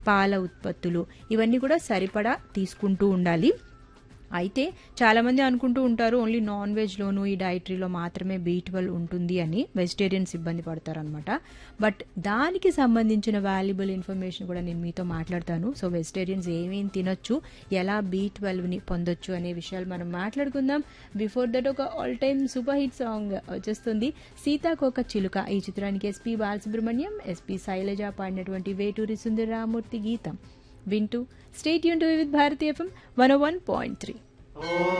పాల ఉత్పత్తులు ఇవన్నీ కూడా సరిపడా తీసుకుంటూ ఉండాలి అయితే చాలామంది అనుకుంటూ ఉంటారు ఓన్లీ నాన్ వెజ్లోను ఈ డైటరీలో మాత్రమే బీ ట్వెల్వ్ ఉంటుంది అని వెజిటేరియన్స్ ఇబ్బంది పడతారనమాట బట్ దానికి సంబంధించిన వాల్యుబుల్ ఇన్ఫర్మేషన్ కూడా నేను మీతో మాట్లాడతాను సో వెజిటేరియన్స్ ఏమేం తినొచ్చు ఎలా బీ ట్వెల్వ్ని పొందొచ్చు అనే విషయాలు మనం మాట్లాడుకుందాం బిఫోర్ దట్ ఒక all time super hit song వచ్చేస్తుంది సీతాకోక చిలుక ఈ చిత్రానికి ఎస్పీ బాలసుబ్రహ్మణ్యం ఎస్పీ శైలజ పాడినటువంటి వేటూరి సుందరరామూర్తి గీతం వింటూ స్టేట్ యూన్ to with Bharati FM one one point three